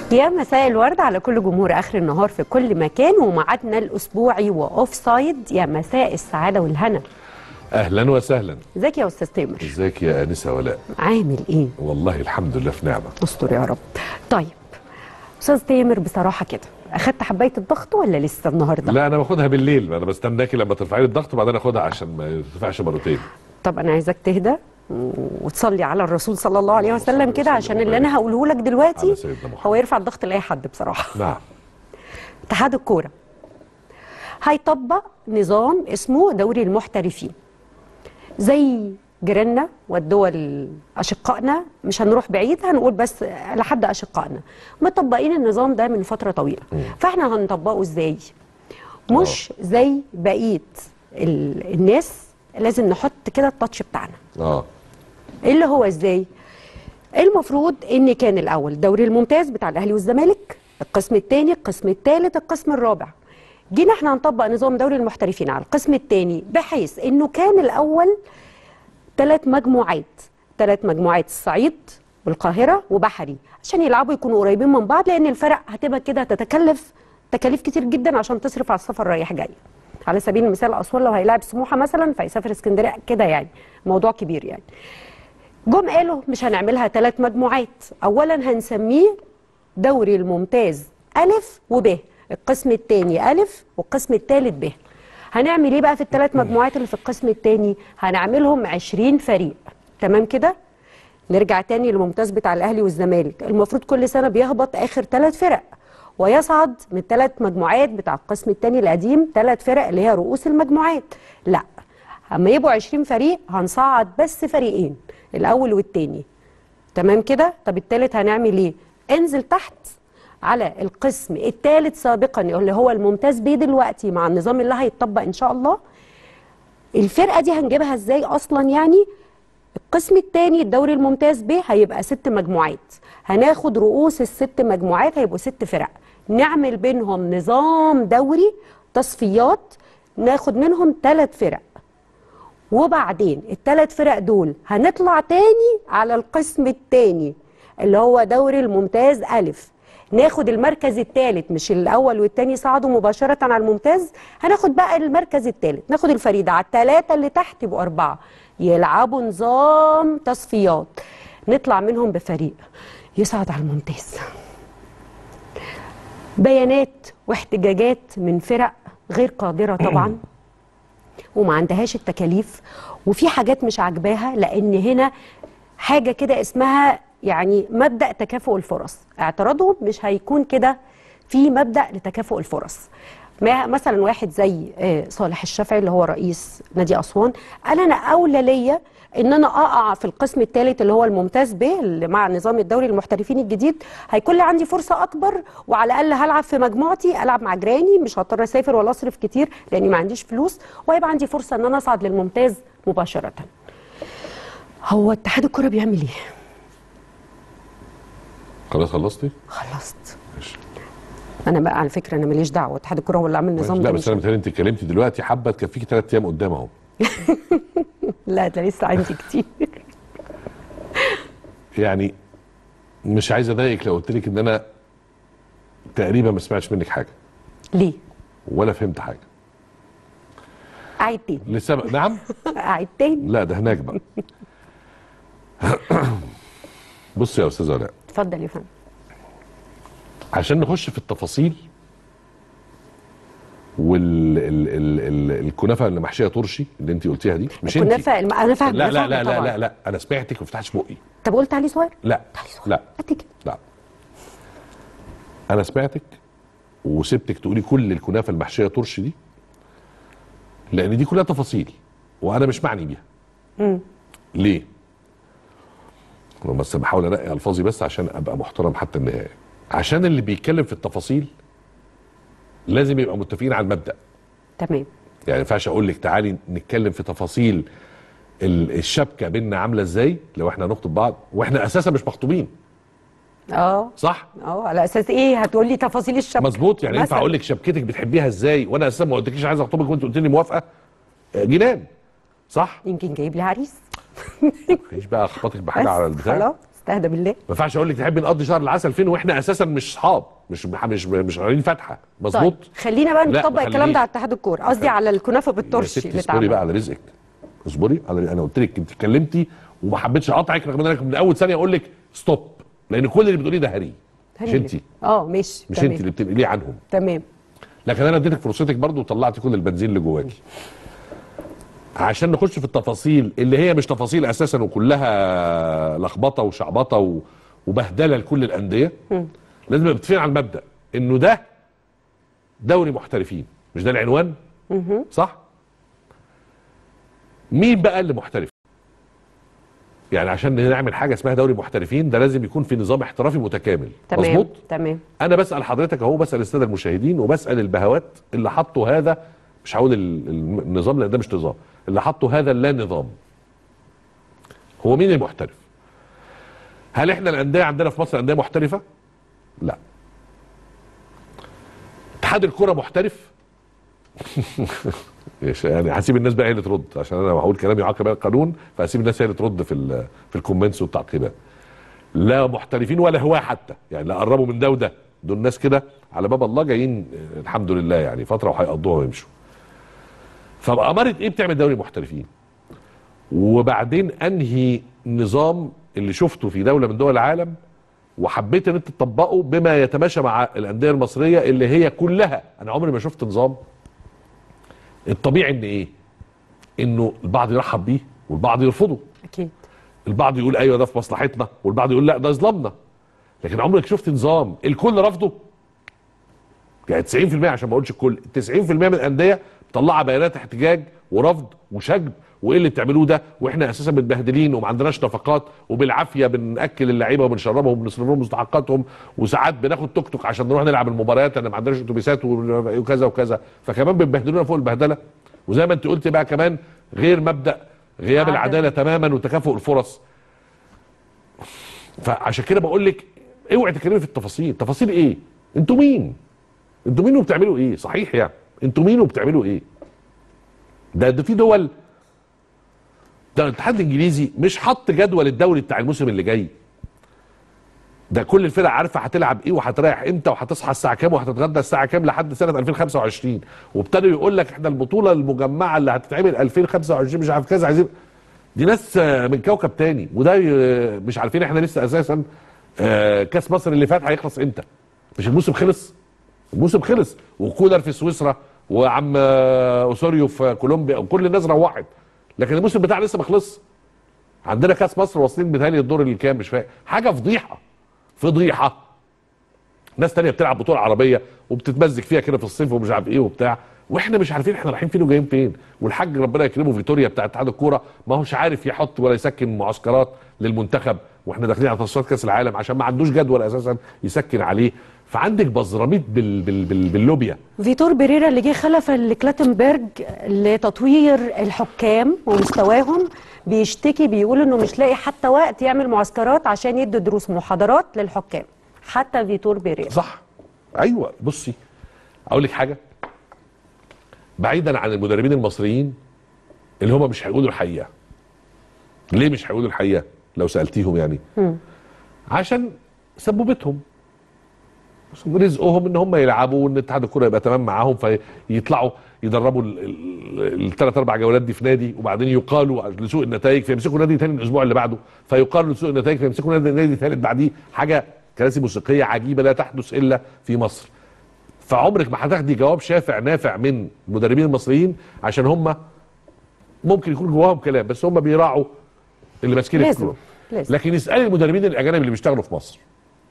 يا مساء الورد على كل جمهور اخر النهار في كل مكان وميعادنا الاسبوعي واوف سايد يا مساء السعاده والهنا اهلا وسهلا ازيك يا استاذ تامر ازيك يا انسه ولاء عامل ايه والله الحمد لله في نعمه استر يا رب طيب استاذ تامر بصراحه كده اخدت حبايه الضغط ولا لسه النهارده لا انا باخدها بالليل انا بستناكي لما ترفعي لي الضغط وبعدين اخدها عشان ما يرتفعش مرتين طب انا عايزاك تهدى وتصلي على الرسول صلى الله عليه اللهم صل وسلم كده وسلم عشان اللي انا هقوله لك دلوقتي على سيدنا محمد. هو يرفع الضغط لاي حد بصراحه نعم اتحاد الكوره هيطبق نظام اسمه دوري المحترفين زي جيراننا والدول اشقائنا مش هنروح بعيد هنقول بس لحد اشقائنا مطبقين النظام ده من فتره طويله فاحنا هنطبقه ازاي مش زي بقيه ال- الناس لازم نحط كده التاتش بتاعنا اه اللي هو ازاي المفروض ان كان الاول الدوري الممتاز بتاع الاهلي والزمالك القسم الثاني القسم الثالث القسم الرابع جينا احنا هنطبق نظام دوري المحترفين على القسم الثاني بحيث انه كان الاول ثلاث مجموعات ثلاث مجموعات الصعيد والقاهره وبحري عشان يلعبوا يكونوا قريبين من بعض لان الفرق هتبقى كده هتتكلف تكاليف كتير جدا عشان تصرف على السفر رايح جاي على سبيل المثال اسوان لو هيلاعب سموحه مثلا فيسافر اسكندريه كده يعني موضوع كبير يعني جم قالوا مش هنعملها ثلاث مجموعات اولا هنسميه دوري الممتاز الف وب القسم الثاني الف والقسم الثالث ب هنعمل ايه بقى في الثلاث مجموعات اللي في القسم الثاني هنعملهم 20 فريق تمام كده نرجع تاني للممتاز بتاع الاهلي والزمالك المفروض كل سنه بيهبط اخر ثلاث فرق ويصعد من ثلاث مجموعات بتاع القسم الثاني القديم ثلاث فرق اللي هي رؤوس المجموعات لا اما يبقوا 20 فريق هنصعد بس فريقين الاول والثاني تمام كده طب الثالث هنعمل ايه انزل تحت على القسم الثالث سابقا اللي هو الممتاز بيه دلوقتي مع النظام اللي هيتطبق ان شاء الله الفرقه دي هنجيبها ازاي اصلا يعني القسم الثاني الدوري الممتاز ب هيبقى ست مجموعات هناخد رؤوس الست مجموعات هيبقوا ست فرق نعمل بينهم نظام دوري تصفيات ناخد منهم ثلاث فرق وبعدين الثلاث فرق دول هنطلع تاني على القسم الثاني اللي هو دوري الممتاز ألف ناخد المركز الثالث مش الأول والثاني صعدوا مباشرة على الممتاز هناخد بقى المركز الثالث ناخد الفريدة على الثلاثة اللي تحت يبقوا أربعة يلعبوا نظام تصفيات نطلع منهم بفريق يصعد على الممتاز بيانات واحتجاجات من فرق غير قادرة طبعا وما عندهاش التكاليف وفي حاجات مش عاجباها لان هنا حاجه كده اسمها يعني مبدا تكافؤ الفرص اعتراضهم مش هيكون كده في مبدا لتكافؤ الفرص ما مثلا واحد زي آه، صالح الشافعي اللي هو رئيس نادي اسوان قال انا اولى ليا ان انا اقع في القسم الثالث اللي هو الممتاز به اللي مع نظام الدوري المحترفين الجديد هيكون لي عندي فرصه اكبر وعلى الاقل هلعب في مجموعتي العب مع جيراني مش هضطر اسافر ولا اصرف كتير لاني ما عنديش فلوس وهيبقى عندي فرصه ان انا اصعد للممتاز مباشره هو اتحاد الكره بيعمل ايه خلاص خلصتي خلصت ماشي انا بقى على فكره انا ماليش دعوه اتحاد الكره هو اللي عامل النظام لا ده بس مش انا أنا. متهيألي انت اتكلمتي دلوقتي حبه تكفيكي ثلاث ايام قدام اهو لا ده لسه عندي كتير يعني مش عايز اضايقك لو قلت لك ان انا تقريبا ما سمعتش منك حاجه ليه ولا فهمت حاجه قاعد تاني لسبب نعم قاعد تاني لا ده هناك بقى بص يا استاذ علاء اتفضل يا فندم عشان نخش في التفاصيل والكنافه اللي محشيه ترشي اللي انت قلتيها دي مش انت الكنافه الم- انا فاهم لا لا فاهمة لا لا طبعاً. لا لا انا سمعتك وما فتحتش بقي طب قلت عليه صغير لا لا قد كده لا انا سمعتك وسبتك تقولي كل الكنافه المحشيه ترشي دي لان دي كلها تفاصيل وانا مش معني بيها ليه أنا بس بحاول انقي الفاظي بس عشان ابقى محترم حتى النهايه عشان اللي بيتكلم في التفاصيل لازم يبقى متفقين على المبدا تمام يعني ما ينفعش اقول لك تعالي نتكلم في تفاصيل ال- الشبكه بيننا عامله ازاي لو احنا هنخطب بعض واحنا اساسا مش مخطوبين اه صح اه على اساس ايه هتقول لي تفاصيل الشبكه مظبوط يعني ينفع مثلاً. اقول لك شبكتك بتحبيها ازاي وانا اساسا ما قلتلكيش عايز اخطبك وانت قلت لي موافقه آه، جنان صح يمكن جايب لي عريس مفيش بقى اخبطك بحاجه على بس البتاع خلاص تهدى بالله ما ينفعش اقول لك تحبي نقضي شهر العسل فين واحنا اساسا مش اصحاب مش مش مش قارين فاتحه مظبوط طيب خلينا بقى لا، نطبق ما الكلام خلينيش. ده على اتحاد الكوره قصدي على الكنافه يا بالترش ستي اللي اصبري بقى اتعمل على رزقك اصبري على انا قلت لك انت اتكلمتي وما حبيتش اقاطعك رغم ان انا من اول ثانيه اقول لك ستوب لان كل اللي بتقوليه ده هري مش انت اه ماشي مش تمام. انت اللي بتنقليه عنهم تمام لكن انا اديتك فرصتك برضو وطلعت كل البنزين اللي جواكي عشان نخش في التفاصيل اللي هي مش تفاصيل اساسا وكلها لخبطه وشعبطه و- وبهدله لكل الانديه لازم نبقى متفقين على المبدا انه ده دوري محترفين مش ده العنوان صح مين بقى اللي محترف يعني عشان نعمل حاجه اسمها دوري محترفين ده لازم يكون في نظام احترافي متكامل تمام مظبوط تمام انا بسال حضرتك اهو بسال الساده المشاهدين وبسال البهوات اللي حطوا هذا مش هقول ال- ال- النظام لان ده مش نظام اللي حطوا هذا اللا نظام هو مين المحترف هل احنا الانديه عندنا في مصر انديه محترفه لا اتحاد الكره محترف إيش يعني هسيب الناس بقى هي اللي ترد عشان انا هقول كلام يعاقب بقى القانون فهسيب الناس هي اللي ترد في ال- في الكومنتس والتعقيبات لا محترفين ولا هواه حتى يعني لا قربوا من ده وده دول ناس كده على باب الله جايين آه، الحمد لله يعني فتره وهيقضوها ويمشوا فبأمارة ايه بتعمل دوري محترفين وبعدين انهي نظام اللي شفته في دوله من دول العالم وحبيت ان انت تطبقه بما يتماشى مع الانديه المصريه اللي هي كلها انا عمري ما شفت نظام الطبيعي ان ايه انه البعض يرحب بيه والبعض يرفضه اكيد البعض يقول ايوه ده في مصلحتنا والبعض يقول لا ده ظلمنا لكن عمرك شفت نظام الكل رفضه يعني 90% عشان ما اقولش الكل 90% من الانديه مطلعه بيانات احتجاج ورفض وشجب وايه اللي بتعملوه ده واحنا اساسا متبهدلين وما عندناش نفقات وبالعافيه بناكل اللعيبه وبنشربهم وبنصرف لهم مستحقاتهم وساعات بناخد توك توك عشان نروح نلعب المباريات لان ما عندناش اتوبيسات وكذا وكذا فكمان بتبهدلونا فوق البهدله وزي ما انت قلت بقى كمان غير مبدا غياب عدم. العداله تماما وتكافؤ الفرص فعشان كده بقول لك اوعي تتكلمي في التفاصيل تفاصيل ايه انتوا مين انتوا مين وبتعملوا ايه صحيح يعني انتوا مين وبتعملوا ايه ده ده في دول ده الاتحاد الانجليزي مش حط جدول الدوري بتاع الموسم اللي جاي ده كل الفرق عارفه هتلعب ايه وهتريح امتى وهتصحى الساعه كام وهتتغدى الساعه كام لحد سنه 2025 وابتدوا يقول لك احنا البطوله المجمعه اللي هتتعمل 2025 مش عارف كذا عايزين دي ناس آه، من كوكب تاني وده آه، مش عارفين احنا لسه اساسا آه، كاس مصر اللي فات هيخلص امتى مش الموسم خلص الموسم خلص وكولر في سويسرا وعم آه، اوسوريو في كولومبيا وكل الناس روحت لكن الموسم بتاعنا لسه ما خلصش عندنا كاس مصر واصلين بتهيألي الدور الكام مش فاهم حاجه فضيحه فضيحه ناس تانية بتلعب بطوله عربيه وبتتمزج فيها كده في الصيف ومش عارف ايه وبتاع واحنا مش عارفين احنا رايحين فين وجايين فين والحاج ربنا يكرمه فيتوريا بتاع اتحاد الكوره ما هوش عارف يحط ولا يسكن معسكرات للمنتخب واحنا داخلين على تصفيات كاس العالم عشان ما عندوش جدول اساسا يسكن عليه فعندك بزراميط بال بال بال باللوبيا فيتور بيريرا اللي جه خلف لكلاتنبرج لتطوير الحكام ومستواهم بيشتكي بيقول انه مش لاقي حتى وقت يعمل معسكرات عشان يدي دروس محاضرات للحكام حتى فيتور بيريرا صح ايوه بصي اقول لك حاجه بعيدا عن المدربين المصريين اللي هم مش هيقولوا الحقيقه ليه مش هيقولوا الحقيقه لو سالتيهم يعني عشان سبوبتهم رزقهم ان هم يلعبوا وان اتحاد الكره يبقى تمام معاهم فيطلعوا يدربوا الثلاث اربع جولات دي في نادي وبعدين يقالوا لسوء النتائج فيمسكوا نادي تاني الاسبوع اللي بعده فيقالوا لسوء النتائج فيمسكوا نادي نادي ثالث بعديه حاجه كراسي موسيقيه عجيبه لا تحدث الا في مصر فعمرك ما هتاخدي جواب شافع نافع من المدربين المصريين عشان هم ممكن يكون جواهم كلام بس هم بيراعوا اللي ماسكين لازم الكوره لازم لكن اسالي المدربين الاجانب اللي بيشتغلوا في مصر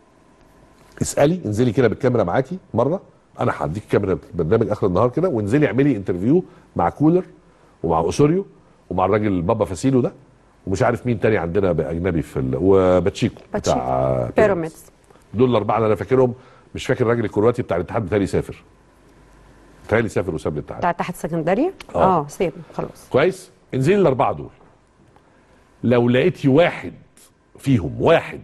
اسالي انزلي كده بالكاميرا معاكي مره انا هديك كاميرا برنامج اخر النهار كده وانزلي اعملي انترفيو مع كولر ومع اوسوريو ومع الراجل بابا فاسيلو ده ومش عارف مين تاني عندنا اجنبي في ال... وباتشيكو بتاع بيراميدز دول الاربعه اللي انا فاكرهم مش فاكر الراجل الكرواتي بتاع الاتحاد بتاعي سافر بتاعي سافر وساب الاتحاد بتاع اتحاد السكندري آه. اه سيب خلاص كويس انزلي الاربعه دول لو لقيتي واحد فيهم واحد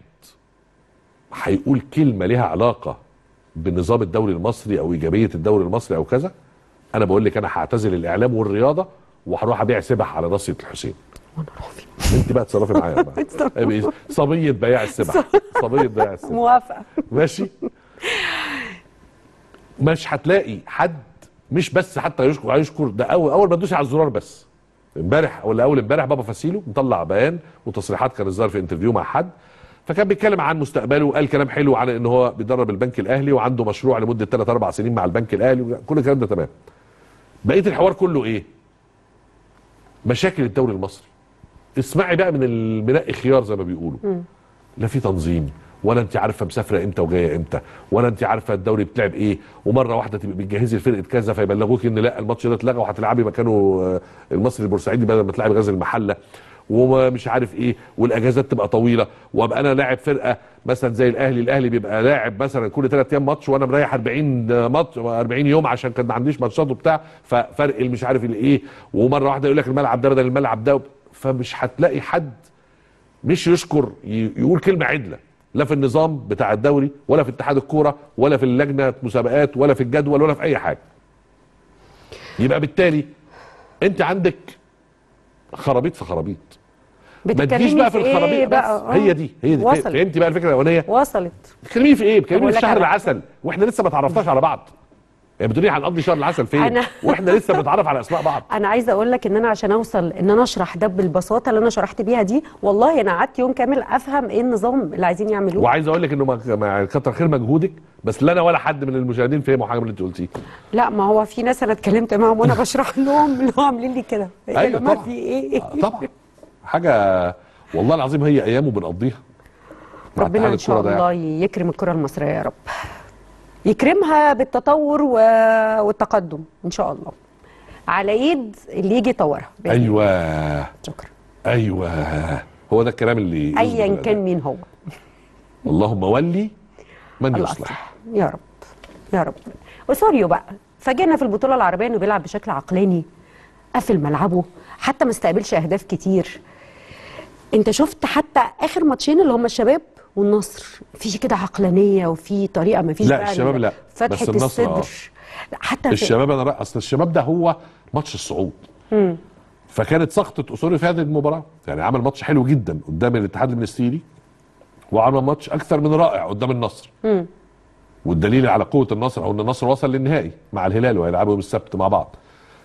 هيقول كلمه ليها علاقه بنظام الدوري المصري او ايجابيه الدوري المصري او كذا انا بقول لك انا هعتزل الاعلام والرياضه وهروح ابيع سبح على ناصيه الحسين وانا اروح فين انت بقى تصرفي معايا بقى ابقي صبيه بياع السبع صبيه بياع السبع موافقه ماشي مش هتلاقي حد مش بس حتى يشكر يشكر ده اول اول ما تدوسي على الزرار بس امبارح ولا اول امبارح بابا فاسيلو مطلع بيان وتصريحات كان الظاهر في انترفيو مع حد فكان بيتكلم عن مستقبله وقال كلام حلو على ان هو بيدرب البنك الاهلي وعنده مشروع لمده 3 4 سنين مع البنك الاهلي كل الكلام ده تمام بقيه الحوار كله ايه مشاكل الدوري المصري اسمعي بقى من المنقي خيار زي ما بيقولوا لا في تنظيم ولا انت عارفه مسافره امتى وجايه امتى ولا انت عارفه الدوري بتلعب ايه ومره واحده تبقي بتجهزي لفرقه كذا فيبلغوك ان لا الماتش ده اتلغى وهتلعبي مكانه آه، المصري البورسعيدي بدل ما تلعبي غزل المحله ومش عارف ايه والاجازات تبقى طويله وابقى انا لاعب فرقه مثلا زي الاهلي الاهلي بيبقى لاعب مثلا كل ثلاث ايام ماتش وانا مريح 40 ماتش 40 يوم عشان كان ما عنديش ماتشات وبتاع ففرق اللي مش عارف الايه ومره واحده يقول لك الملعب ده بدل الملعب ده فمش هتلاقي حد مش يشكر ي- يقول كلمه عدله لا في النظام بتاع الدوري ولا في اتحاد الكوره ولا في اللجنه مسابقات ولا في الجدول ولا في اي حاجه يبقى بالتالي انت عندك خرابيط في خرابيط ما تجيش بتتكلمي بقى في إيه الخرابيط بقى؟ بس آه. هي دي هي دي وصلت فهمتي بقى الفكره الاولانيه وصلت بتتكلمي في ايه طب بتتكلمي أقول في لك شهر على العسل واحنا لسه ما تعرفناش على بعض يعني بتقولي هنقضي شهر العسل فين أنا- واحنا لسه بنتعرف على اسماء بعض انا عايزه اقول لك ان انا عشان اوصل ان انا اشرح ده بالبساطه اللي انا شرحت بيها دي والله انا قعدت يوم كامل افهم ايه النظام اللي عايزين يعملوه وعايز اقول لك انه ما- ما- كتر خير مجهودك بس لا انا ولا حد من المشاهدين فهموا حاجه من اللي انت قلتيه لا ما هو في ناس انا اتكلمت معاهم وانا بشرح لهم اللي هو عاملين لي كده إيه يا أيوة جماعة طبعاً. في ايه آه، طبعا حاجه والله العظيم هي ايام وبنقضيها مع ربنا اتحاد ان شاء الكرة ده الله يكرم الكره المصريه يا رب يكرمها بالتطور و... والتقدم ان شاء الله على ايد اللي يجي يطورها بإذن الله. ايوه شكرا ايوه هو ده الكلام اللي يظبط ايا الأداء. كان مين هو اللهم ولي من الله يصلح أصلح. يا رب يا رب وسوريو بقى فاجئنا في البطوله العربيه انه بيلعب بشكل عقلاني قافل ملعبه حتى ما استقبلش اهداف كتير انت شفت حتى اخر ماتشين اللي هم الشباب والنصر في كده عقلانيه وفي طريقه ما فيش لا، بقى الشباب ال- لا، فتحه بس النصر الصدر آه. لا، حتى في الشباب انا رأ... اصل الشباب ده هو ماتش الصعود فكانت سقطة اسوري في هذه المباراه يعني عمل ماتش حلو جدا قدام الاتحاد المنستيري وعمل ماتش اكثر من رائع قدام النصر والدليل على قوه النصر او ان النصر وصل للنهائي مع الهلال وهيلعبوا يوم السبت مع بعض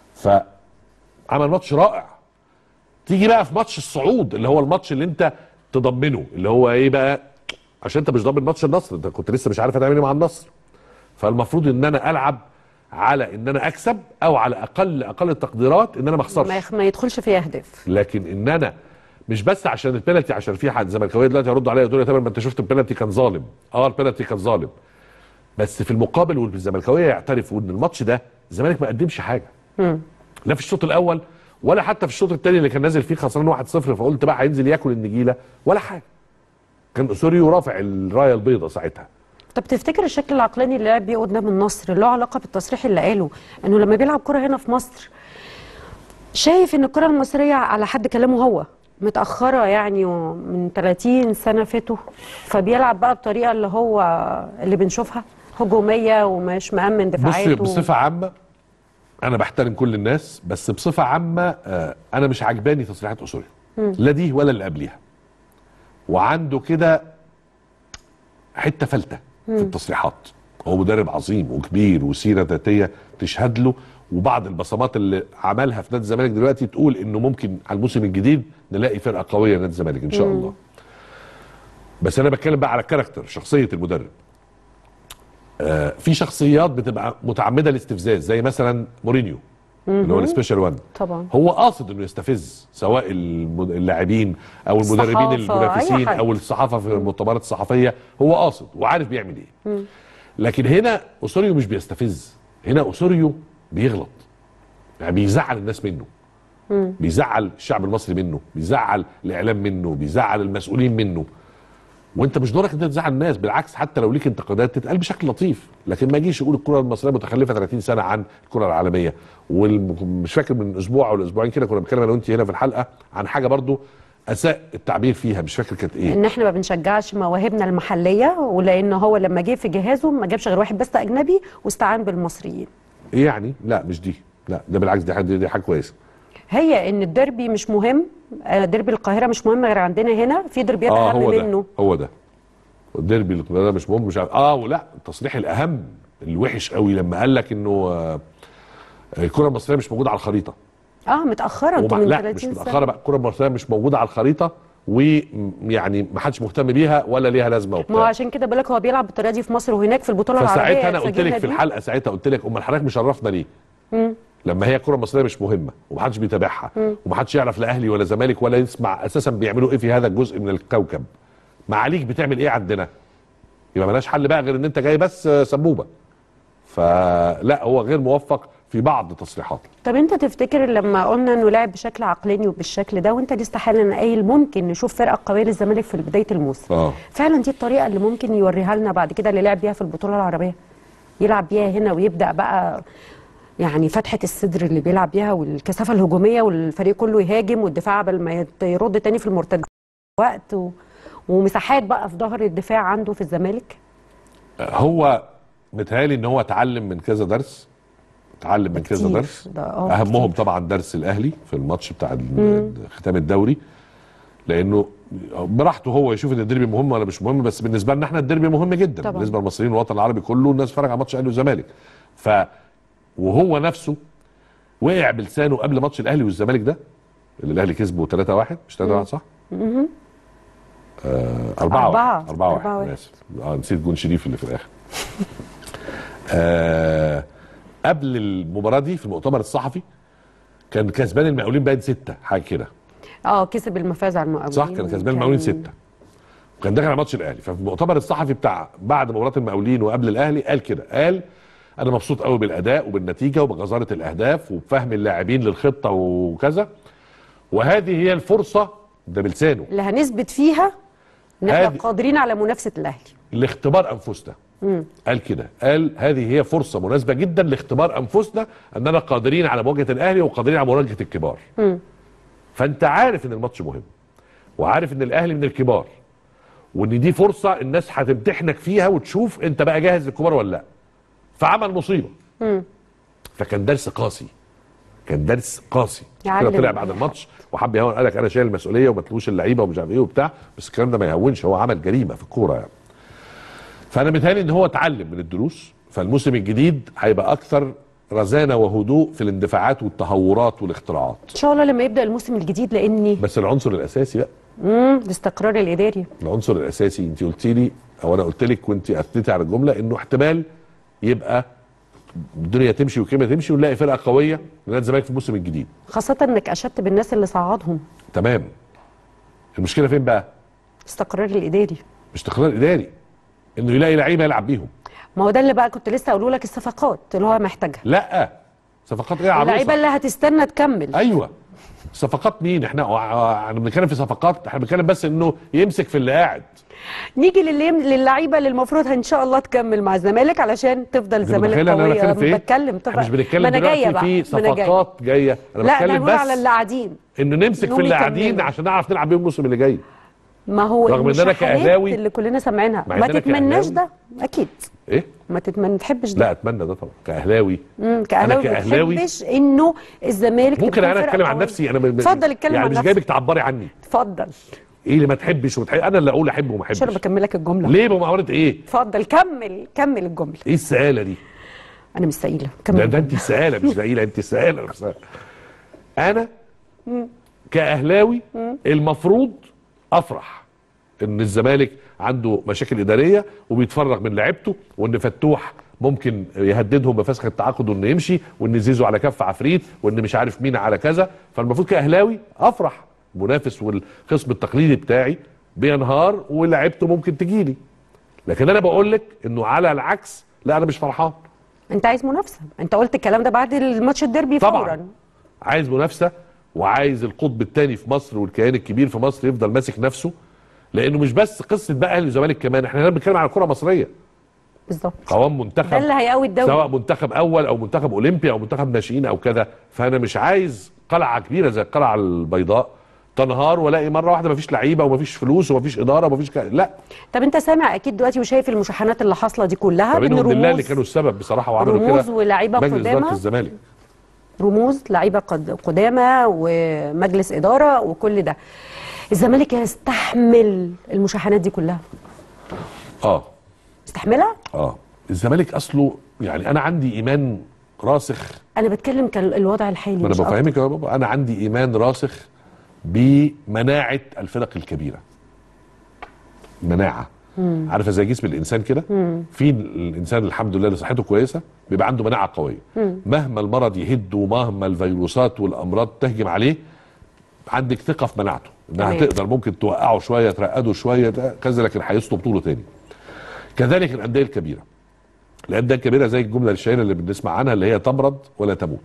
فعمل ماتش رائع تيجي بقى في ماتش الصعود اللي هو الماتش اللي انت تضمنه اللي هو ايه بقى عشان انت مش ضامن ماتش النصر انت كنت لسه مش عارف هتعمل ايه مع النصر فالمفروض ان انا العب على ان انا اكسب او على اقل اقل التقديرات ان انا ما اخسرش ما, يخ... ما يدخلش فيه اهداف لكن ان انا مش بس عشان البنالتي عشان في حد زملكاويه دلوقتي هيردوا عليا يقولوا لي يا تامر ما انت شفت البنالتي كان ظالم اه البنالتي كان ظالم بس في المقابل والزملكاويه يعترفوا ان الماتش ده الزمالك ما قدمش حاجه لا في الشوط الاول ولا حتى في الشوط الثاني اللي كان نازل فيه خسران 1-0 فقلت بقى هينزل ياكل النجيله ولا حاجه كان اسوريو رافع الرايه البيضاء ساعتها طب تفتكر الشكل العقلاني اللي لعب بيه قدام النصر له علاقه بالتصريح اللي قاله انه لما بيلعب كره هنا في مصر شايف ان الكره المصريه على حد كلامه هو متاخره يعني من 30 سنه فاتوا فبيلعب بقى بالطريقه اللي هو اللي بنشوفها هجوميه ومش مأمن بصي دفاعاته بصفه عامه انا بحترم كل الناس بس بصفه عامه آه، انا مش عجباني تصريحات اسوريو لا دي ولا اللي قبليها وعنده كده حته فلته في التصريحات هو مدرب عظيم وكبير وسيره ذاتيه تشهد له وبعض البصمات اللي عملها في نادي الزمالك دلوقتي تقول انه ممكن على الموسم الجديد نلاقي فرقه قويه نادي الزمالك ان شاء الله بس انا بتكلم بقى على الكاركتر شخصيه المدرب آه في شخصيات بتبقى متعمده الاستفزاز زي مثلا مورينيو اللي هو السبيشال وان طبعا هو قاصد انه يستفز سواء المد- اللاعبين او المدربين الصحافة، المنافسين أي حاجة. او الصحافه في المؤتمرات الصحفيه هو قاصد وعارف بيعمل ايه لكن هنا اسوريو مش بيستفز هنا اسوريو بيغلط يعني بيزعل الناس منه بيزعل الشعب المصري منه بيزعل الاعلام منه بيزعل المسؤولين منه وانت مش دورك انت تزعل الناس بالعكس حتى لو ليك انتقادات تتقال بشكل لطيف لكن ما يجيش يقول الكره المصريه متخلفه 30 سنه عن الكره العالميه ومش فاكر من اسبوع او اسبوعين كده كنا بنتكلم انا وانت هنا في الحلقه عن حاجه برضو اساء التعبير فيها مش فاكر كانت ايه ان احنا ما بنشجعش مواهبنا المحليه ولان هو لما جه في جهازه ما جابش غير واحد بس اجنبي واستعان بالمصريين ايه يعني لا مش دي لا ده بالعكس دي حاجه دي حاجه كويسه هي ان الديربي مش مهم آه، ديربي القاهره مش مهم غير عندنا هنا في دربيات اه اهم هو ده منه هو ده الديربي اللي ده مش مهم مش عارف اه ولا التصريح الاهم الوحش قوي لما قال لك انه آه، الكره المصريه مش موجوده على الخريطه اه متاخره انتوا ومع من لا 30 مش سنه متاخره بقى الكره المصريه مش موجوده على الخريطه ويعني ما حدش مهتم بيها ولا ليها لازمه ما هو وبتاع عشان كده بقول لك هو بيلعب بالطريقه دي في مصر وهناك في البطوله العربيه فساعتها انا قلت سجلنا لك في دي. الحلقه ساعتها قلت لك امال حضرتك مشرفنا ليه؟ لما هي الكره المصريه مش مهمه ومحدش بيتابعها ومحدش يعرف لا اهلي ولا زمالك ولا يسمع اساسا بيعملوا ايه في هذا الجزء من الكوكب معاليك بتعمل ايه عندنا؟ يبقى ملهاش حل بقى غير ان انت جاي بس آه، سبوبه فلا هو غير موفق في بعض تصريحاته طب انت تفتكر لما قلنا انه لعب بشكل عقلاني وبالشكل ده وانت لسه حالا قايل ممكن نشوف فرقه قويه للزمالك في بدايه الموسم اه فعلا دي الطريقه اللي ممكن يوريها لنا بعد كده اللي لعب بيها في البطوله العربيه يلعب بيها هنا ويبدا بقى يعني فتحه الصدر اللي بيلعب بيها والكثافه الهجوميه والفريق كله يهاجم والدفاع قبل ما يت- يرد تاني في المرتد وقت و... ومساحات بقى في ظهر الدفاع عنده في الزمالك هو متهيألي ان هو اتعلم من كذا درس اتعلم من كذا كتير. درس ده آه اهمهم كتير. طبعا درس الاهلي في الماتش بتاع ال- ختام الدوري لانه براحته هو يشوف ان الديربي مهم ولا مش مهم بس بالنسبه لنا احنا الديربي مهم جدا طبعاً. بالنسبه للمصريين والوطن العربي كله الناس بتتفرج على ماتش الاهلي والزمالك ف وهو نفسه وقع بلسانه قبل ماتش الاهلي والزمالك ده اللي الاهلي كسبه 3-1 مش 3-1 صح؟ آه 4 أربعة. 4 1 أربعة واحد. انا اسف اه نسيت جون شريف اللي في الاخر آه قبل المباراه دي في المؤتمر الصحفي كان كسبان المقاولين باين ستة حاجه كده اه كسب المفاز على المقاولين صح كان كسبان المقاولين ستة وكان داخل على ماتش الاهلي ففي المؤتمر الصحفي بتاع بعد مباراه المقاولين وقبل الاهلي قال كده قال انا مبسوط قوي بالاداء وبالنتيجه وبغزاره الاهداف وبفهم اللاعبين للخطه وكذا وهذه هي الفرصه ده بلسانه اللي هنثبت فيها ان احنا هذه- قادرين على منافسه الاهلي لاختبار انفسنا قال كده قال هذه هي فرصه مناسبه جدا لاختبار انفسنا اننا قادرين على مواجهه الاهلي وقادرين على مواجهه الكبار فانت عارف ان الماتش مهم وعارف ان الاهلي من الكبار وان دي فرصه الناس هتمتحنك فيها وتشوف انت بقى جاهز للكبار ولا لا فعمل مصيبه فكان درس قاسي كان درس قاسي عشان كده يعلم طلع بعد الماتش وحب يهون قال لك انا شايل المسؤوليه وما تلوش اللعيبه ومش عارف ايه وبتاع بس الكلام ده ما يهونش هو عمل جريمه في الكوره يعني فانا متهيألي ان هو اتعلم من الدروس فالموسم الجديد هيبقى اكثر رزانه وهدوء في الاندفاعات والتهورات والاختراعات ان شاء الله لما يبدا الموسم الجديد لاني بس العنصر الاساسي بقى امم الاستقرار الاداري العنصر الاساسي انت قلت لي او انا قلت لك وانت اثنتي على الجمله انه احتمال يبقى الدنيا تمشي والكلمه تمشي ونلاقي فرقه قويه لنادي الزمالك في الموسم الجديد خاصه انك اشدت بالناس اللي صعدهم تمام المشكله فين بقى؟ الاستقرار الاداري مش استقرار اداري انه يلاقي لعيبه يلعب بيهم ما هو ده اللي بقى كنت لسه اقوله لك الصفقات اللي هو محتاجها لا صفقات ايه يا اللعيبه عروسه اللي هتستنى تكمل ايوه صفقات مين احنا احنا بنتكلم في صفقات احنا بنتكلم بس انه يمسك في اللي قاعد نيجي للي للعيبه اللي المفروض ان شاء الله تكمل مع الزمالك علشان تفضل انت الزمالك متخيله ان انا قويه بتكلم في ايه؟ بتكلم احنا طبعا مش بنتكلم ما انا دلوقتي جايه بقى في ما أنا جاية. صفقات جايه انا لا احنا بتكلم هنقول على بس اللي قاعدين انه نمسك في إنهم اللي قاعدين يكملوا. عشان نعرف نلعب بيهم الموسم اللي جاي ما هو رغم إن أنا المشاحنات كأهلاوي- اللي كلنا سامعينها مع ما إن أنا تتمناش كأهلاوي- ده اكيد ايه؟ ما تتمنى تحبش ده لا اتمنى ده طبعا كاهلاوي امم كاهلاوي ما كأهلاوي تحبش انه الزمالك ممكن تبقى انا فرقة اتكلم عن قوية. نفسي انا م- اتفضل اتكلم يعني عن مش نفسك جايبك تعبري عني اتفضل ايه اللي ما تحبش وتحب انا اللي اقول احب وما عشان انا احبش بكمل لك الجمله ليه بمعامله ايه؟ اتفضل كمل كمل الجمله ايه السآلة دي؟ انا مش سئيله ده, كمل ده انت السآلة مش سئيلة انت السآلة نفسها انا كاهلاوي المفروض افرح ان الزمالك عنده مشاكل اداريه وبيتفرغ من لعيبته وان فتوح ممكن يهددهم بفسخ التعاقد وانه يمشي وان زيزو على كف عفريت وان مش عارف مين على كذا فالمفروض كاهلاوي افرح المنافس والخصم التقليدي بتاعي بينهار ولعيبته ممكن تجيلي لكن انا بقول لك انه على العكس لا انا مش فرحان انت عايز منافسه انت قلت الكلام ده بعد الماتش الديربي طبعا فورا عايز منافسه وعايز القطب الثاني في مصر والكيان الكبير في مصر يفضل ماسك نفسه لانه مش بس قصه بقى اهلي وزمالك كمان احنا هنا بنتكلم على كره مصريه بالظبط قوام منتخب ده اللي هيقوي الدوري سواء منتخب اول او منتخب اولمبي او منتخب ناشئين او كذا فانا مش عايز قلعه كبيره زي القلعه البيضاء تنهار والاقي مره واحده مفيش لعيبه ومفيش فلوس ومفيش اداره ومفيش ك... لا طب انت سامع اكيد دلوقتي وشايف المشاحنات اللي حاصله دي كلها طب بين انهم بالله اللي رموز كانوا السبب بصراحه وعملوا رموز كده ولاعيبه مجلس اداره قدامى الزمالك رموز لعيبه قد قدامى ومجلس اداره وكل ده الزمالك يستحمل المشاحنات دي كلها اه يستحملها اه الزمالك اصله يعني انا عندي ايمان راسخ انا بتكلم كان الوضع الحالي ما انا مش أكتر. بفهمك يا بابا انا عندي ايمان راسخ بمناعه الفرق الكبيره مناعه عارفه زي جسم الانسان كده في الانسان الحمد لله اللي صحته كويسه بيبقى عنده مناعه قويه مهما المرض يهد ومهما الفيروسات والامراض تهجم عليه عندك ثقه في مناعته انها تمام. تقدر ممكن توقعه شويه ترقده شويه ده كذا لكن هيصلب طوله تاني كذلك الانديه الكبيره الانديه الكبيره زي الجمله الشهيره اللي بنسمع عنها اللي هي تمرض ولا تموت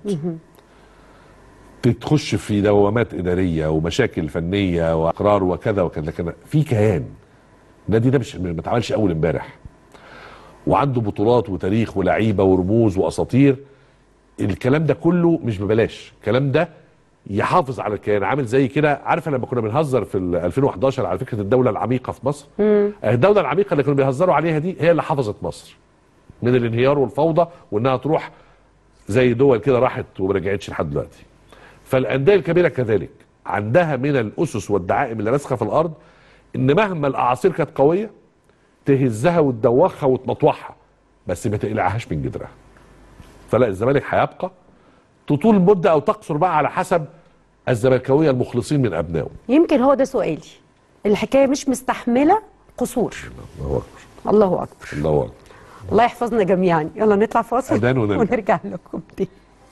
تخش في دوامات اداريه ومشاكل فنيه واقرار وكذا وكذا لكن في كيان النادي ده مش ما اتعملش اول امبارح وعنده بطولات وتاريخ ولعيبه ورموز واساطير الكلام ده كله مش ببلاش الكلام ده يحافظ على الكيان عامل زي كده عارفه لما كنا بنهزر في ال 2011 على فكره الدوله العميقه في مصر الدوله العميقه اللي كانوا بيهزروا عليها دي هي اللي حفظت مصر من الانهيار والفوضى وانها تروح زي دول كده راحت وما رجعتش لحد دلوقتي فالانديه الكبيره كذلك عندها من الاسس والدعائم اللي راسخه في الارض ان مهما الاعاصير كانت قويه تهزها وتدوخها وتمطوحها بس ما تقلعهاش من جدرها فلا الزمالك هيبقى تطول مده او تقصر بقى على حسب الزملكاويه المخلصين من ابنائه يمكن هو ده سؤالي الحكايه مش مستحمله قصور الله اكبر الله اكبر الله اكبر الله يحفظنا جميعا يلا نطلع فاصل أذان ونرجع. ونرجع لكم تاني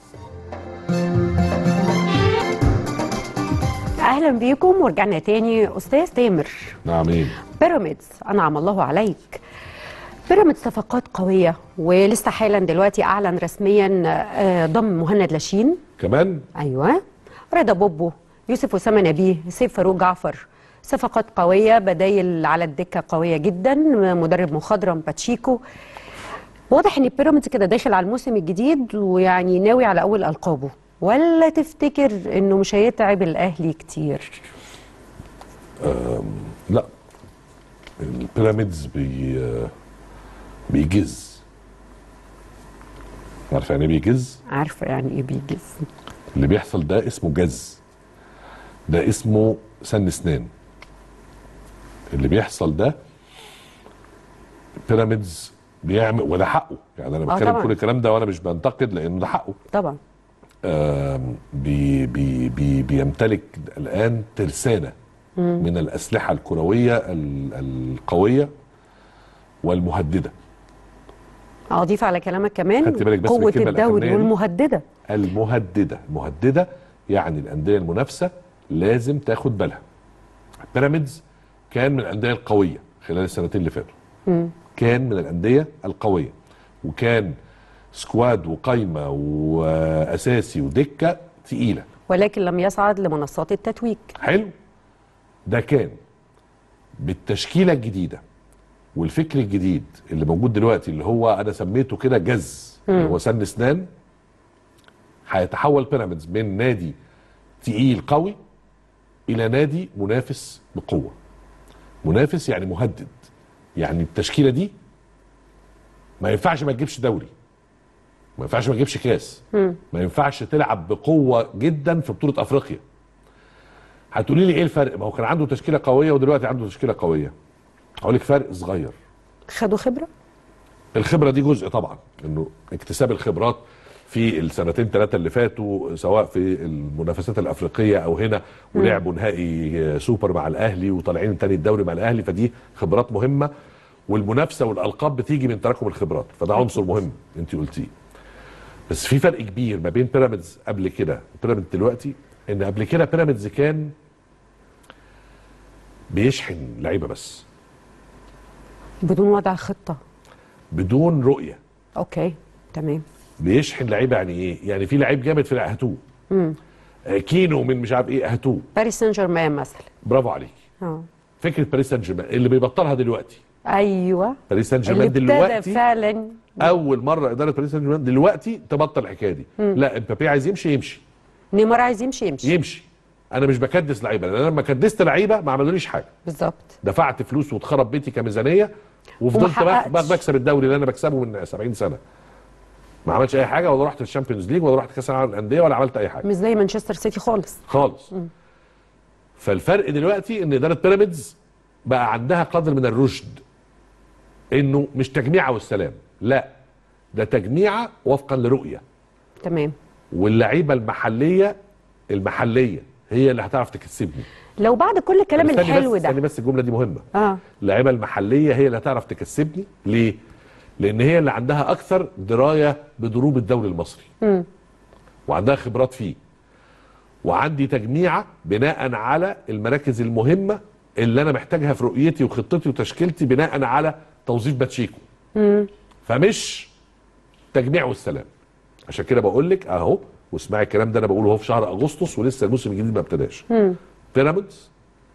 اهلا بيكم ورجعنا تاني استاذ تامر نعم ايه بيراميدز انعم الله عليك بيراميدز صفقات قويه ولسه حالا دلوقتي اعلن رسميا آه، ضم مهند لاشين كمان ايوه رضا بوبو يوسف اسامه نبيه سيف فاروق جعفر صفقات قويه بدايل على الدكه قويه جدا مدرب مخضرم باتشيكو واضح ان بيراميدز كده داخل على الموسم الجديد ويعني ناوي على اول القابه ولا تفتكر انه مش هيتعب الاهلي كتير لا البيراميدز بي بيجز عارف يعني ايه بيجز عارفه يعني ايه بيجز اللي بيحصل ده اسمه جز ده اسمه سن اسنان اللي بيحصل ده بيراميدز بيعمل وده حقه يعني انا آه بتكلم طبعاً. كل الكلام ده وانا مش بنتقد لانه ده حقه طبعا آم، بي بي بي بيمتلك الان ترسانه من الاسلحه الكرويه ال- القويه والمهدده اضيف على كلامك كمان خدت بالك بس من قوه الكلمة الدوري الأخرانية دي؟ والمهدده المهدده المهدده يعني الانديه المنافسه لازم تاخد بالها بيراميدز كان من الانديه القويه خلال السنتين اللي فاتوا كان من الانديه القويه وكان سكواد وقايمه واساسي ودكه تقيله ولكن لم يصعد لمنصات التتويج حلو ده كان بالتشكيله الجديده والفكر الجديد اللي موجود دلوقتي اللي هو انا سميته كده جز اللي هو سن اسنان هيتحول بيراميدز من نادي تقيل قوي الى نادي منافس بقوه منافس يعني مهدد يعني التشكيله دي ما ينفعش ما تجيبش دوري ما ينفعش ما تجيبش كاس ما ينفعش تلعب بقوه جدا في بطوله افريقيا هتقولي لي ايه الفرق ما هو كان عنده تشكيله قويه ودلوقتي عنده تشكيله قويه هقول لك فرق صغير خدوا خبره الخبره دي جزء طبعا انه اكتساب الخبرات في السنتين ثلاثه اللي فاتوا سواء في المنافسات الافريقيه او هنا ولعبوا نهائي سوبر مع الاهلي وطالعين تاني الدوري مع الاهلي فدي خبرات مهمه والمنافسه والالقاب بتيجي من تراكم الخبرات فده عنصر مهم انت قلتيه بس في فرق كبير ما بين بيراميدز قبل كده وبيراميدز دلوقتي ان قبل كده بيراميدز كان بيشحن لعيبه بس بدون وضع خطه بدون رؤيه اوكي تمام بيشحن لعيبه يعني ايه؟ يعني في لعيب جامد في هاتوه آه، كينو من مش عارف ايه هاتوه باريس سان جيرمان مثلا برافو عليك اه فكره باريس سان جيرمان اللي بيبطلها دلوقتي ايوه باريس سان اللي جيرمان ابتدى دلوقتي فعلا اول مره اداره باريس سان جيرمان دلوقتي تبطل الحكايه دي لا امبابي عايز يمشي يمشي نيمار عايز يمشي يمشي يمشي انا مش بكدس لعيبه لان انا لما كدست لعيبه ما عملوليش حاجه بالظبط دفعت فلوس واتخرب بيتي كميزانيه وفضلت وما حققتش. بق- بكسب الدوري اللي انا بكسبه من 70 سنه ما عملش اي حاجه ولا رحت الشامبيونز ليج ولا رحت كاس العالم للانديه ولا عملت اي حاجه مش زي مانشستر سيتي خالص خالص فالفرق دلوقتي ان اداره بيراميدز بقى عندها قدر من الرشد انه مش تجميعه والسلام لا ده تجميعه وفقا لرؤيه تمام واللعيبه المحليه المحليه هي اللي هتعرف تكسبني لو بعد كل الكلام طب استني الحلو بس استني ده بس الجمله دي مهمه اه اللعيبه المحليه هي اللي هتعرف تكسبني ليه؟ لان هي اللي عندها اكثر درايه بضروب الدوري المصري مم. وعندها خبرات فيه وعندي تجميعه بناء على المراكز المهمه اللي انا محتاجها في رؤيتي وخطتي وتشكيلتي بناء على توظيف باتشيكو فمش تجميع والسلام عشان كده بقول لك اهو واسمعي الكلام ده انا بقوله اهو في شهر اغسطس ولسه الموسم الجديد ما ابتداش بيراميدز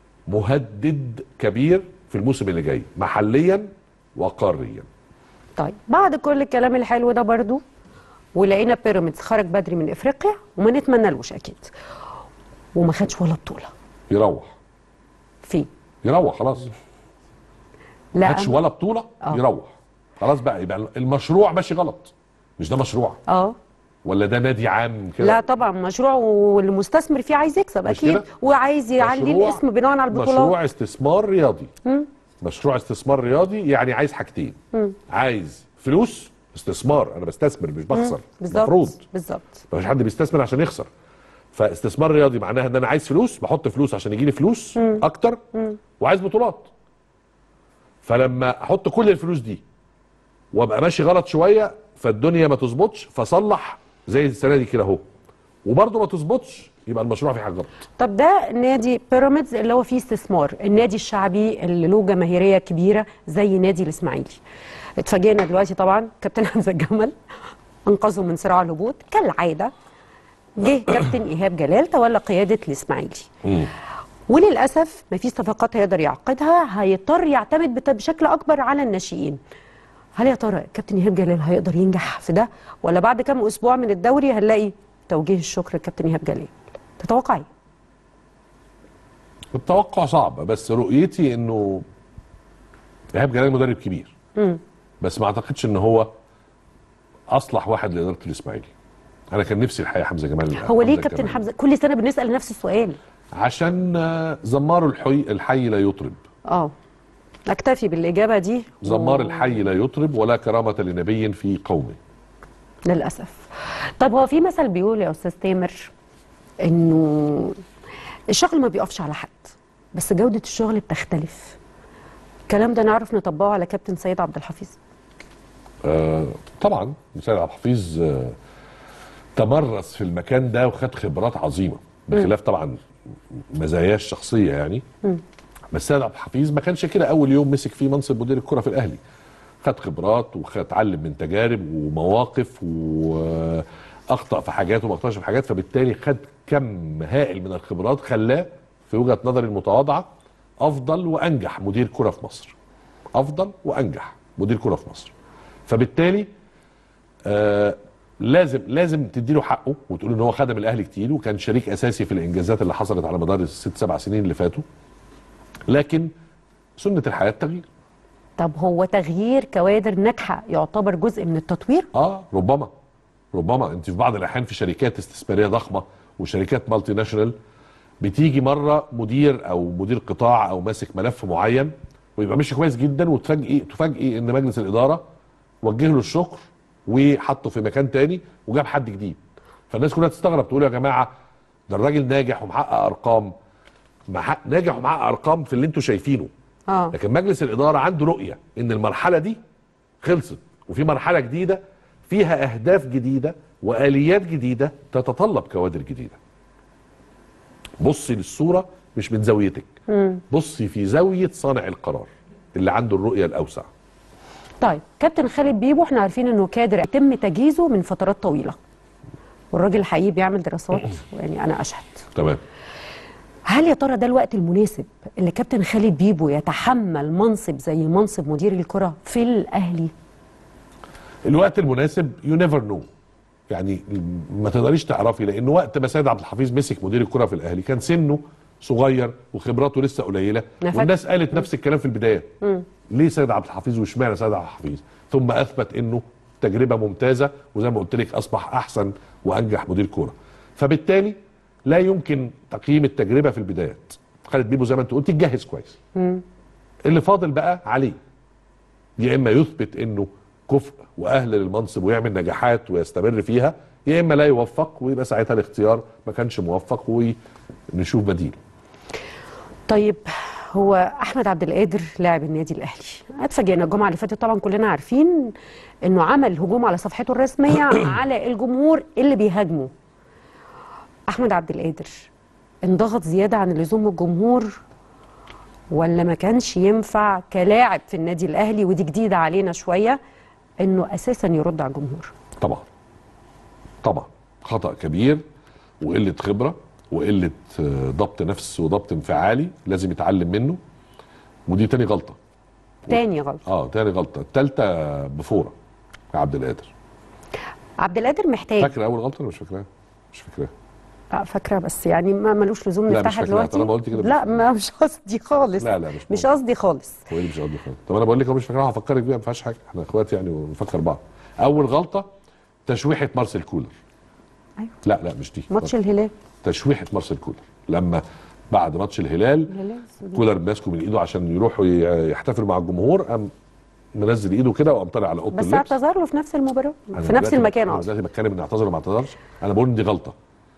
مهدد كبير في الموسم اللي جاي محليا وقاريا طيب بعد كل الكلام الحلو ده برضو ولقينا بيراميدز خرج بدري من افريقيا وما نتمنالوش اكيد وما خدش ولا بطوله يروح فيه يروح خلاص ما لا خدش ولا بطوله آه. يروح خلاص بقى يبقى المشروع ماشي غلط مش ده مشروع اه ولا ده نادي عام كده لا طبعا مشروع والمستثمر فيه عايز يكسب مش اكيد كده؟ وعايز يعلي مشروع- الاسم بناء على البطولات مشروع استثمار رياضي مشروع استثمار رياضي يعني عايز حاجتين عايز فلوس استثمار انا بستثمر مش بخسر المفروض بالظبط بالظبط مفيش حد بيستثمر عشان يخسر فاستثمار رياضي معناها ان انا عايز فلوس بحط فلوس عشان يجي لي فلوس اكتر وعايز بطولات فلما احط كل الفلوس دي وابقى ماشي غلط شويه فالدنيا ما تظبطش فصلح زي السنه دي كده اهو وبرضه ما تظبطش يبقى المشروع فيه حاجه غلط طب ده نادي بيراميدز اللي هو فيه استثمار النادي الشعبي اللي له جماهيريه كبيره زي نادي الاسماعيلي اتفاجئنا دلوقتي طبعا كابتن حمزه الجمل انقذه من صراع الهبوط كالعاده جه كابتن ايهاب جلال تولى قياده الاسماعيلي وللاسف ما فيش صفقات هيقدر يعقدها هيضطر يعتمد بت- بشكل اكبر على الناشئين هل يا ترى كابتن ايهاب جلال هيقدر ينجح في ده ولا بعد كام اسبوع من الدوري هنلاقي توجيه الشكر لكابتن ايهاب جلال تتوقعي التوقع صعب بس رؤيتي انه ايهاب جلال مدرب كبير بس ما اعتقدش ان هو اصلح واحد لاداره الاسماعيلي انا كان نفسي الحقيقه حمزه جمال هو ليه حمزة كابتن جمال. حمزه كل سنه بنسال نفس السؤال عشان آه، زمار الحي الحي لا يطرب اه اكتفي بالاجابه دي زمار و- الحي لا يطرب ولا كرامه لنبي في قومه للاسف طب هو في مثل بيقول يا استاذ تامر انه الشغل ما بيقفش على حد بس جوده الشغل بتختلف الكلام ده نعرف نطبقه على كابتن سيد عبد الحفيظ آه طبعا سيد عبد الحفيظ آه تمرس في المكان ده وخد خبرات عظيمه بخلاف طبعا مزاياه الشخصيه يعني بس سيد عبد الحفيظ ما كانش كده اول يوم مسك فيه منصب مدير الكره في الاهلي خد خبرات واتعلم من تجارب ومواقف واخطا في حاجات وما اخطاش في حاجات فبالتالي خد كم هائل من الخبرات خلاه في وجهه نظري المتواضعه افضل وانجح مدير كره في مصر افضل وانجح مدير كره في مصر فبالتالي آه لازم لازم تديله حقه وتقول ان هو خدم الاهلي كتير وكان شريك اساسي في الانجازات اللي حصلت على مدار الست سبع سنين اللي فاتوا لكن سنه الحياه التغيير طب هو تغيير كوادر ناجحه يعتبر جزء من التطوير اه ربما ربما انت في بعض الاحيان في شركات استثماريه ضخمه وشركات مالتي ناشونال بتيجي مره مدير او مدير قطاع او ماسك ملف معين ويبقى ماشي كويس جدا وتفاجئي تفاجئي ان مجلس الاداره وجه له الشكر وحطه في مكان تاني وجاب حد جديد فالناس كلها تستغرب تقول يا جماعه ده الراجل ناجح ومحقق ارقام محقق ناجح ومحقق ارقام في اللي انتوا شايفينه اه لكن مجلس الاداره عنده رؤيه ان المرحله دي خلصت وفي مرحله جديده فيها اهداف جديده واليات جديده تتطلب كوادر جديده بصي للصوره مش من زاويتك بصي في زاويه صانع القرار اللي عنده الرؤيه الاوسع طيب كابتن خالد بيبو احنا عارفين انه كادر يتم تجهيزه من فترات طويله والراجل حقيقي بيعمل دراسات يعني انا اشهد تمام هل يا ترى ده الوقت المناسب اللي كابتن خالد بيبو يتحمل منصب زي منصب مدير الكره في الاهلي الوقت المناسب يو نيفر نو يعني ما تقدريش تعرفي لان وقت ما سيد عبد الحفيظ مسك مدير الكره في الاهلي كان سنه صغير وخبراته لسه قليله أنا فاكر- والناس قالت نفس الكلام في البدايه ليه سيد عبد الحفيظ واشمعنى سيد عبد الحفيظ ثم اثبت انه تجربه ممتازه وزي ما قلت لك اصبح احسن وانجح مدير كوره فبالتالي لا يمكن تقييم التجربه في البدايات خالد بيبو زي ما انت قلت يتجهز كويس اللي فاضل بقى عليه يا اما يثبت انه كفء واهل للمنصب ويعمل نجاحات ويستمر فيها يا اما لا يوفق ويبقى ساعتها الاختيار ما كانش موفق ونشوف بديل طيب هو احمد عبد القادر لاعب النادي الاهلي اتفاجئنا الجمعه اللي فاتت طبعا كلنا عارفين انه عمل هجوم على صفحته الرسميه على الجمهور اللي بيهاجمه احمد عبد القادر انضغط زياده عن اللزوم من الجمهور ولا ما كانش ينفع كلاعب في النادي الاهلي ودي جديده علينا شويه انه اساسا يرد على الجمهور طبعا طبعا خطا كبير وقله خبره وقله آه، ضبط نفس وضبط انفعالي لازم يتعلم منه ودي تاني غلطه تاني غلط اه تاني غلطه الثالثه بفوره يا عبد القادر عبد القادر محتاج فاكره اول غلطه ولا مش فاكراها مش فاكراها آه، فاكره بس يعني ما ملوش لزوم لا، مش نفتحها فاكراها. دلوقتي طالما قلت كده مش لا ما مش قصدي خالص لا، لا، مش مش مهم. قصدي خالص هو ايه اللي مش قصدي خالص طب انا بقول لك هو مش فاكرها هفكرك بيها ما فيهاش حاجه احنا اخوات يعني ونفكر بعض اول غلطه تشويحه مارسيل كولر أيوة. لا لا مش دي ماتش الهلال تشويحه مارسيل كولر لما بعد ماتش الهلال الهلال السوداني. كولر ماسكه من ايده عشان يروحوا ي- يحتفلوا مع الجمهور قام منزل ايده كده وقام طالع على اوضه بس اللبس اعتذر له في نفس المباراه أنا في نفس دلوقتي- المكان انا اصلا دلوقتي بتكلم ان اعتذر وما اعتذرش انا بقول ان دي غلطه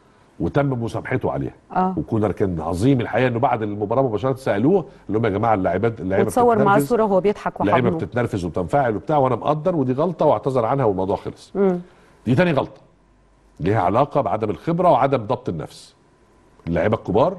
وتم مسامحته عليها آه. وكولر كان عظيم الحقيقه انه بعد المباراه مباشره سالوه قال لهم يا جماعه اللاعبات اللعيبه وتصور معاه بتتنرفز. صوره وهو بيضحك اللعيبه وحضنه بتتنرفز وبتنفعل وبتاع وانا مقدر ودي غلطه واعتذر عنها والموضوع خلص دي تاني غلطه ليها علاقه بعدم الخبره وعدم ضبط النفس اللعيبه الكبار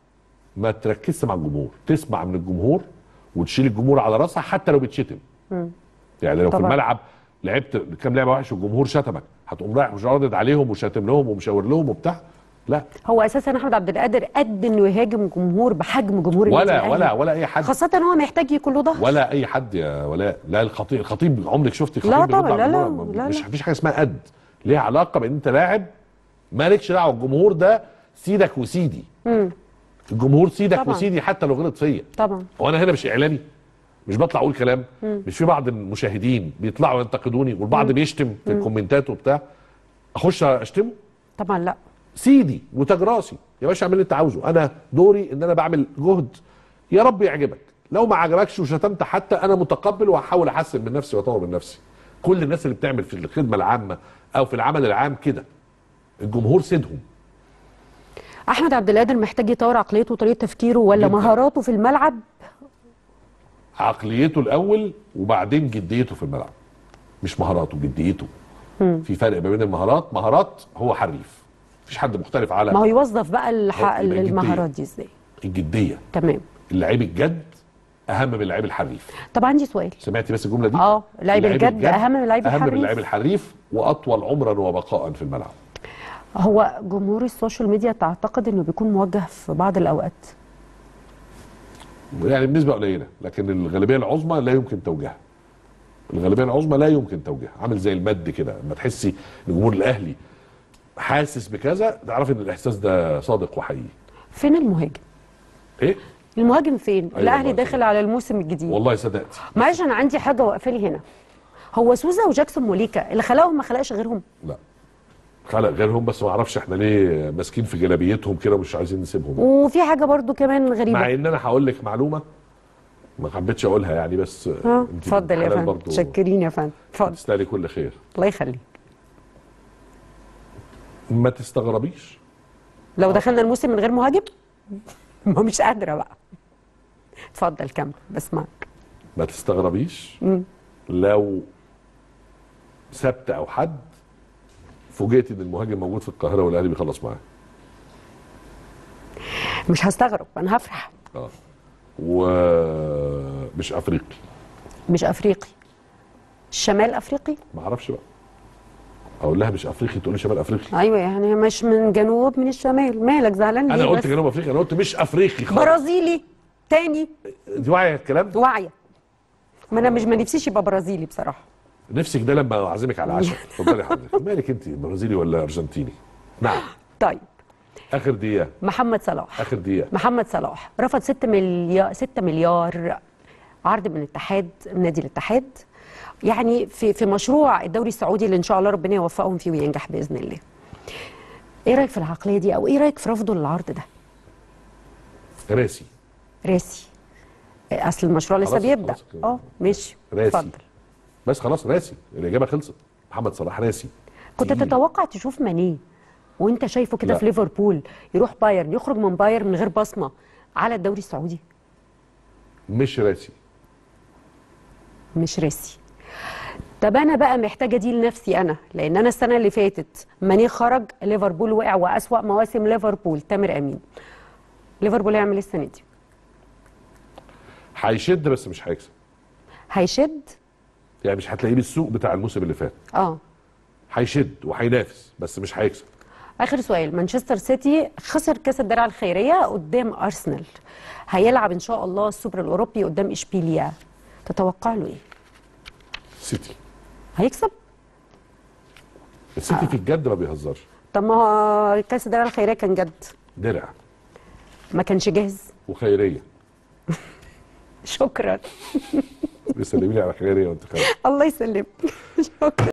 ما تركزش مع الجمهور تسمع من الجمهور وتشيل الجمهور على راسها حتى لو بتشتم يعني لو في طبعا. الملعب لعبت كام لعبه وحش والجمهور شتمك هتقوم رايح مش راضد عليهم وشاتم لهم ومشاور لهم وبتاع لا هو اساسا احمد عبد القادر قد انه يهاجم جمهور بحجم جمهور النادي ولا الأهلي. ولا ولا اي حد خاصه ان هو محتاج يكون له ظهر ولا اي حد يا ولاء لا الخطيب الخطيب عمرك شفتي خطيب لا بيرد طبعا، على لا، لا، الجمهور؟ لا، مش لا. مفيش حاجه اسمها قد ليها علاقه بان انت لاعب مالكش دعوه الجمهور ده سيدك وسيدي الجمهور سيدك طبعا. وسيدي حتى لو غلط فيا طبعا هو انا هنا مش اعلامي مش بطلع اقول كلام مش في بعض المشاهدين بيطلعوا ينتقدوني والبعض بيشتم في الكومنتات وبتاع اخش اشتمه طبعا لا سيدي وتاج راسي يا باشا اعمل اللي انت عاوزه انا دوري ان انا بعمل جهد يا رب يعجبك لو ما عجبكش وشتمت حتى انا متقبل وهحاول احسن من نفسي واطور من نفسي كل الناس اللي بتعمل في الخدمه العامه او في العمل العام كده الجمهور سيدهم احمد عبد القادر محتاج يطور عقليته وطريقه تفكيره ولا جداً. مهاراته في الملعب عقليته الاول وبعدين جديته في الملعب مش مهاراته جديته في فرق ما بين المهارات مهارات هو حريف مفيش حد مختلف على ما هو يوظف بقى الح... هو يبقى جدية. المهارات دي ازاي الجديه تمام اللعيب الجد اهم من اللعيب الحريف طب عندي سؤال سمعتي بس الجمله دي اه لعيب اللعيب الجد اهم من اللعيب اهم من الحريف اللعيب الحريف واطول عمرا وبقاء في الملعب هو جمهور السوشيال ميديا تعتقد انه بيكون موجه في بعض الاوقات يعني بنسبه قليله لكن الغالبيه العظمى لا يمكن توجيهها الغالبيه العظمى لا يمكن توجيهها عامل زي المد كده لما تحسي ان جمهور الاهلي حاسس بكذا تعرفي ان الاحساس ده صادق وحقيقي فين المهاجم ايه المهاجم فين أيوة الاهلي والله داخل على الموسم الجديد والله صدقتي معلش انا عندي حاجه واقفه لي هنا هو سوزا وجاكسون موليكا اللي خلاهم ما خلقش غيرهم لا خلق غيرهم بس ما اعرفش احنا ليه ماسكين في جلابيتهم كده ومش عايزين نسيبهم وفي حاجه برضو كمان غريبه مع ان انا هقول لك معلومه ما حبيتش اقولها يعني بس اه انت اتفضل يا حلال فندم برضو شكرين يا فندم اتفضل تستاهلي كل خير الله يخليك ما تستغربيش لو دخلنا الموسم من غير مهاجم ما مش قادره بقى اتفضل كمل بسمعك ما تستغربيش لو سبت او حد فوجئت ان المهاجم موجود في القاهره والاهلي بيخلص معاه مش هستغرب انا هفرح اه ومش افريقي مش افريقي شمال افريقي ما اعرفش بقى اقول لها مش افريقي تقول لي شمال افريقي ايوه يعني مش من جنوب من الشمال مالك زعلان انا ليه قلت بس جنوب افريقيا انا قلت مش افريقي خالص برازيلي تاني انت واعيه الكلام واعيه ما انا مش ما نفسيش يبقى برازيلي بصراحه نفسك ده لما اعزمك على العشاء اتفضلي حضرتك مالك انت برازيلي ولا ارجنتيني نعم طيب اخر دقيقه محمد صلاح اخر دقيقه محمد صلاح رفض 6 مليار 6 مليار عرض من الاتحاد من نادي الاتحاد يعني في في مشروع الدوري السعودي اللي ان شاء الله ربنا يوفقهم فيه وينجح باذن الله ايه رايك في العقليه دي او ايه رايك في رفضه للعرض ده راسي راسي اصل المشروع لسه خلاص- بيبدا خلاص كده. اه ماشي راسي. اتفضل بس خلاص راسي الاجابه خلصت محمد صلاح راسي كنت تقيل. تتوقع تشوف ماني وانت شايفه كده لا. في ليفربول يروح بايرن يخرج من بايرن من غير بصمه على الدوري السعودي مش راسي مش راسي طب انا بقى محتاجه دي لنفسي انا لان انا السنه اللي فاتت ماني خرج ليفربول وقع واسوا مواسم ليفربول تامر امين ليفربول هيعمل ايه السنه دي هيشد بس مش هيكسب هيشد يعني مش هتلاقيه بالسوق بتاع الموسم اللي فات اه هيشد وهينافس بس مش هيكسب اخر سؤال مانشستر سيتي خسر كاس الدرع الخيريه قدام ارسنال هيلعب ان شاء الله السوبر الاوروبي قدام اشبيليا تتوقع له ايه سيتي هيكسب السيتي في الجد ما بيهزرش طب ما هو كاس الدرع الخيريه كان جد درع ما كانش جاهز وخيريه شكرا بيسلمي لي على خيريه وانت خيريه الله يسلمك شكرا